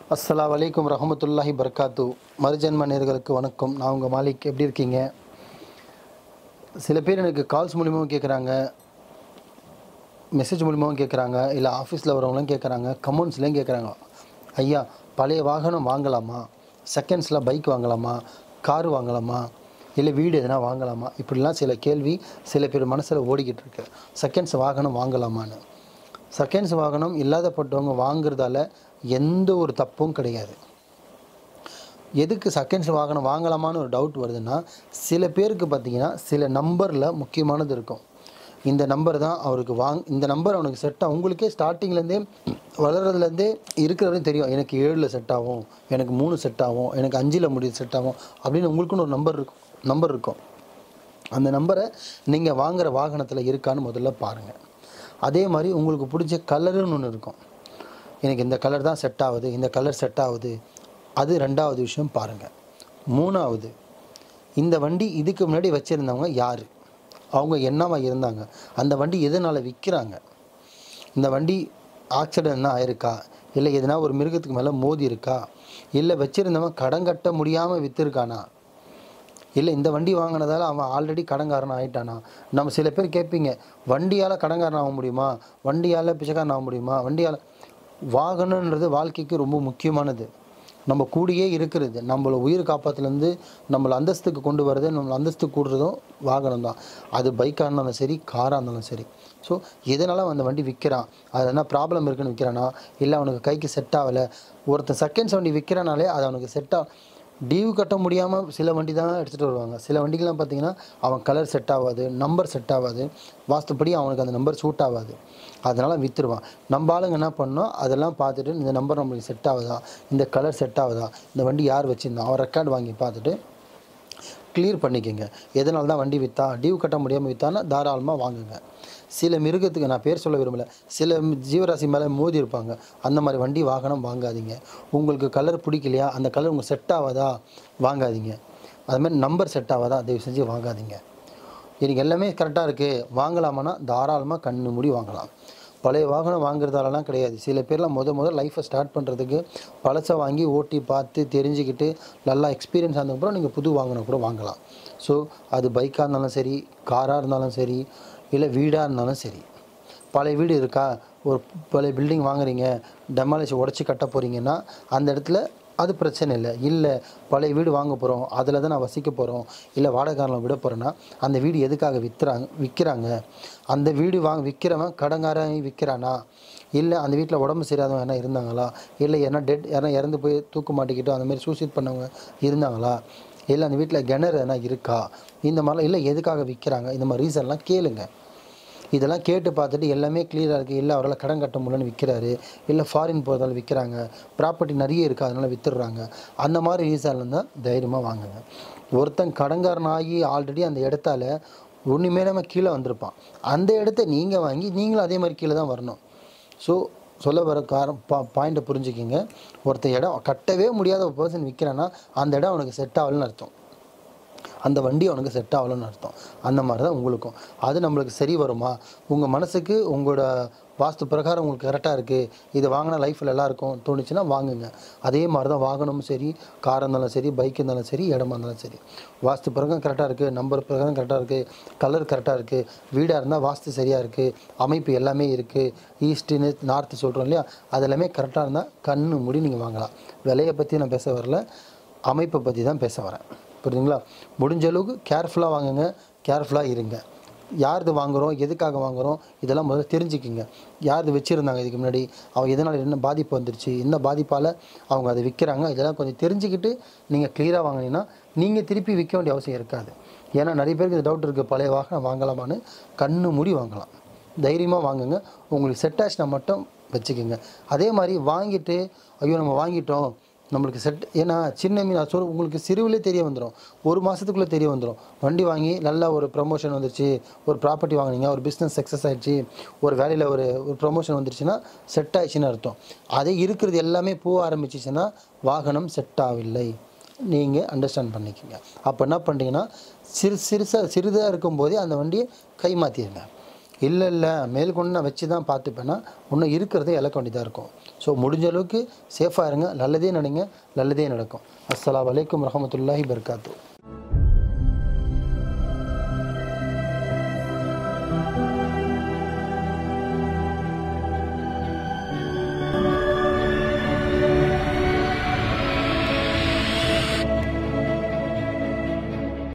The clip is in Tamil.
அஸ்ஸலாமு அலைக்கும் ரஹமத்துல்லாஹி பர்காத்து மறுஜன்ம நேர்களுக்கு வணக்கம் நான் உங்கள் மாலிக் எப்படி இருக்கீங்க சில பேர் எனக்கு கால்ஸ் மூலியமாகவும் கேட்குறாங்க மெசேஜ் மூலியமாகவும் கேட்குறாங்க இல்லை ஆஃபீஸில் வரவங்களும் கேட்குறாங்க கமெண்ட்ஸ்லேயும் கேட்குறாங்க ஐயா பழைய வாகனம் வாங்கலாமா செகண்ட்ஸில் பைக் வாங்கலாமா கார் வாங்கலாமா இல்லை வீடு எதனா வாங்கலாமா இப்படிலாம் சில கேள்வி சில பேர் மனசில் ஓடிக்கிட்டு இருக்கு செகண்ட்ஸ் வாகனம் வாங்கலாமான்னு செகண்ட்ஸ் வாகனம் இல்லாதப்பட்டவங்க வாங்குறதால எந்த ஒரு தப்பும் கிடையாது எதுக்கு செகண்ட்ஸ் வாகனம் வாங்கலாமான்னு ஒரு டவுட் வருதுன்னா சில பேருக்கு பார்த்தீங்கன்னா சில நம்பரில் முக்கியமானது இருக்கும் இந்த நம்பர் தான் அவருக்கு வாங் இந்த நம்பர் அவனுக்கு செட் ஆகும் உங்களுக்கே ஸ்டார்டிங்லேருந்தே வளர்கிறதுலேருந்தே இருக்கிறவரையும் தெரியும் எனக்கு ஏழில் செட் ஆகும் எனக்கு மூணு செட் ஆகும் எனக்கு அஞ்சில் முடிவு செட் ஆகும் அப்படின்னு உங்களுக்குன்னு ஒரு நம்பர் இருக்கும் நம்பர் இருக்கும் அந்த நம்பரை நீங்கள் வாங்குகிற வாகனத்தில் இருக்கான்னு முதல்ல பாருங்கள் அதே மாதிரி உங்களுக்கு பிடிச்ச கலருன்னு ஒன்று இருக்கும் எனக்கு இந்த கலர் தான் செட் ஆகுது இந்த கலர் செட் ஆகுது அது ரெண்டாவது விஷயம் பாருங்கள் மூணாவது இந்த வண்டி இதுக்கு முன்னாடி வச்சுருந்தவங்க யார் அவங்க என்னவா இருந்தாங்க அந்த வண்டி எதனால் விற்கிறாங்க இந்த வண்டி ஆக்சிடென்ட் ஆயிருக்கா இல்லை எதனா ஒரு மிருகத்துக்கு மேலே மோதி இருக்கா இல்லை வச்சுருந்தவன் கடன் கட்ட முடியாமல் விற்றுருக்கானா இல்லை இந்த வண்டி வாங்கினதால அவன் ஆல்ரெடி கடன்காரன் ஆகிட்டானா நம்ம சில பேர் கேட்பீங்க வண்டியால் கடன்காரன் ஆக முடியுமா வண்டியால் பிச்சைக்காரன் ஆக முடியுமா வண்டியால் வாகனன்றது வாழ்க்கைக்கு ரொம்ப முக்கியமானது நம்ம கூடியே இருக்கிறது நம்மளை உயிர் காப்பாத்துலேருந்து நம்மளை அந்தஸ்துக்கு கொண்டு வரது நம்மளை அந்தஸ்து கூடுறதும் வாகனம் தான் அது பைக்காக இருந்தாலும் சரி காராக இருந்தாலும் சரி ஸோ எதனால அந்த வண்டி விற்கிறான் அது என்ன ப்ராப்ளம் இருக்குன்னு விற்கிறானா இல்லை அவனுக்கு கைக்கு செட் ஆகலை ஒருத்தன் செகண்ட்ஸ் வண்டி விற்கிறானாலே அது அவனுக்கு செட் ஆக டியூ கட்ட முடியாமல் சில வண்டி தான் எடுத்துகிட்டு வருவாங்க சில வண்டிகள்லாம் பார்த்தீங்கன்னா அவன் கலர் செட் ஆகாது நம்பர் செட் ஆகாது வாஸ்துப்படி அவனுக்கு அந்த நம்பர் சூட் ஆகாது அதனால் விற்றுருவான் நம்ம ஆளுங்க என்ன பண்ணோம் அதெல்லாம் பார்த்துட்டு இந்த நம்பர் நம்மளுக்கு செட் ஆகுதா இந்த கலர் செட் ஆகுதா இந்த வண்டி யார் வச்சுருந்தா அவன் ரெக்கார்டு வாங்கி பார்த்துட்டு கிளியர் பண்ணிக்கோங்க எதனால தான் வண்டி விற்றா டியூ கட்ட முடியாமல் விற்றான்னா தாராளமாக வாங்குங்க சில மிருகத்துக்கு நான் பேர் சொல்ல விரும்பல சில ஜீவராசி மேலே மோதி இருப்பாங்க அந்த மாதிரி வண்டி வாகனம் வாங்காதீங்க உங்களுக்கு கலர் பிடிக்கலையா அந்த கலர் உங்களுக்கு செட் ஆகாதா வாங்காதீங்க அது மாதிரி நம்பர் செட் ஆகாதா தயவு செஞ்சு வாங்காதீங்க எனக்கு எல்லாமே கரெக்டாக இருக்குது வாங்கலாமான்னா தாராளமாக கண்ணு மூடி வாங்கலாம் பழைய வாகனம் வாங்குறதாலலாம் கிடையாது சில பேர்லாம் முத முதல் லைஃப்பை ஸ்டார்ட் பண்ணுறதுக்கு பழசை வாங்கி ஓட்டி பார்த்து தெரிஞ்சுக்கிட்டு நல்லா எக்ஸ்பீரியன்ஸ் ஆனதுக்கப்புறம் நீங்கள் புது வாங்கினா கூட வாங்கலாம் ஸோ அது பைக்காக இருந்தாலும் சரி காராக இருந்தாலும் சரி இல்லை வீடாக இருந்தாலும் சரி பழைய வீடு இருக்கா ஒரு பழைய பில்டிங் வாங்குறீங்க டெமாலிஷ் உடச்சி கட்ட போகிறீங்கன்னா அந்த இடத்துல அது பிரச்சனை இல்லை இல்லை பழைய வீடு வாங்க போகிறோம் அதில் தான் நான் வசிக்க போகிறோம் இல்லை வாடகைக்காரில் விட போகிறேன்னா அந்த வீடு எதுக்காக விற்றுறாங்க விற்கிறாங்க அந்த வீடு வாங்க விற்கிறவன் கடங்காரன் விற்கிறானா இல்லை அந்த வீட்டில் உடம்பு சரியாதவங்க என்ன இருந்தாங்களா இல்லை என்ன டெட் யாரா இறந்து போய் தூக்கு மாட்டிக்கிட்டோ அந்த மாதிரி சூசைட் பண்ணவங்க இருந்தாங்களா இல்லை அந்த வீட்டில் கிணறு எதனா இருக்கா இந்த மாதிரிலாம் இல்லை எதுக்காக விற்கிறாங்க இந்த மாதிரி ரீசன்லாம் கேளுங்க இதெல்லாம் கேட்டு பார்த்துட்டு எல்லாமே கிளியராக இருக்குது இல்லை அவரால் கடன் கட்ட முடியலன்னு விற்கிறாரு இல்லை ஃபாரின் போகிறதால விற்கிறாங்க ப்ராப்பர்ட்டி நிறைய இருக்குது அதனால் விற்றுடுறாங்க அந்த மாதிரி ரீசன்ல இருந்தால் தைரியமாக வாங்குங்க ஒருத்தன் கடன்காரன் ஆகி ஆல்ரெடி அந்த இடத்தால ஒன்றுமே நம்ம கீழே வந்திருப்பான் அந்த இடத்த நீங்கள் வாங்கி நீங்களும் அதே மாதிரி கீழே தான் வரணும் ஸோ சொல்ல வர காரம் பா பாயிண்ட்டை புரிஞ்சுக்கிங்க ஒருத்தன் இடம் கட்டவே முடியாத ஒரு பர்சன் விற்கிறான்னா அந்த இடம் அவனுக்கு செட் ஆகலன்னு அர்த்தம் அந்த வண்டி அவனுக்கு செட் ஆகலன்னு அர்த்தம் அந்த மாதிரி தான் உங்களுக்கும் அது நம்மளுக்கு சரி வருமா உங்கள் மனசுக்கு உங்களோட வாஸ்து பிரகாரம் உங்களுக்கு கரெக்டாக இருக்குது இது வாங்கினா லைஃப்பில் எல்லாம் இருக்கும் தோணுச்சுன்னா வாங்குங்க அதே மாதிரி தான் வாகனமும் சரி காராக இருந்தாலும் சரி பைக் இருந்தாலும் சரி இடமா இருந்தாலும் சரி வாஸ்து பிரகாரம் கரெக்டாக இருக்குது நம்பர் பிரகாரம் கரெக்டாக இருக்குது கலர் கரெக்டாக இருக்குது வீடாக இருந்தால் வாஸ்து சரியாக இருக்குது அமைப்பு எல்லாமே இருக்குது ஈஸ்ட்டு நார்த்து சொல்கிறோம் இல்லையா அது எல்லாமே கரெக்டாக இருந்தால் கண்ணு மூடி நீங்கள் வாங்கலாம் விலையை பற்றி நான் பேச வரல அமைப்பை பற்றி தான் பேச வரேன் புரியுதுங்களா முடிஞ்ச அளவுக்கு கேர்ஃபுல்லாக வாங்குங்க கேர்ஃபுல்லாக இருங்க யாருது வாங்குகிறோம் எதுக்காக வாங்குகிறோம் இதெல்லாம் முதல்ல தெரிஞ்சுக்கிங்க யாருது வச்சுருந்தாங்க இதுக்கு முன்னாடி அவங்க எதனால் என்ன பாதிப்பு வந்துருச்சு என்ன பாதிப்பால் அவங்க அதை விற்கிறாங்க இதெல்லாம் கொஞ்சம் தெரிஞ்சுக்கிட்டு நீங்கள் கிளியராக வாங்கினீங்கன்னா நீங்கள் திருப்பி விற்க வேண்டிய அவசியம் இருக்காது ஏன்னா நிறைய பேருக்கு இந்த டவுட் இருக்குது பழைய வாகனம் வாங்கலாமான்னு கண்ணு மூடி வாங்கலாம் தைரியமாக வாங்குங்க உங்களுக்கு செட் ஆச்சுனா மட்டும் வச்சுக்கோங்க அதே மாதிரி வாங்கிட்டு ஐயோ நம்ம வாங்கிட்டோம் நம்மளுக்கு செட் ஏன்னா சின்ன மீன் சொல் உங்களுக்கு சிறுவிலே தெரிய வந்துடும் ஒரு மாதத்துக்குள்ளே தெரிய வந்துடும் வண்டி வாங்கி நல்ல ஒரு ப்ரமோஷன் வந்துருச்சு ஒரு ப்ராப்பர்ட்டி வாங்குனீங்க ஒரு பிஸ்னஸ் சக்ஸஸ் ஆயிடுச்சு ஒரு வேலையில் ஒரு ஒரு ப்ரொமோஷன் வந்துருச்சுன்னா செட் ஆயிடுச்சுன்னு அர்த்தம் அதே இருக்கிறது எல்லாமே போக ஆரம்பிச்சிச்சுன்னா வாகனம் செட் ஆகவில்லை நீங்கள் அண்டர்ஸ்டாண்ட் பண்ணிக்கோங்க அப்போ என்ன பண்ணுறீங்கன்னா சிறு சிறுசாக சிறிதாக இருக்கும்போதே அந்த வண்டியை கை மாற்றிடுங்க இல்லை இல்லை மேல்கொண்டு நான் வச்சு தான் பார்த்துப்பேன்னா இன்னும் இருக்கிறதே இழக்க வேண்டியதாக இருக்கும் ஸோ முடிஞ்ச அளவுக்கு சேஃபாக இருங்க நல்லதே நினைங்க நல்லதே நடக்கும் அஸ்ஸலாமு அலைக்கும் ரஹமத்துல்லாஹி பர்காத்து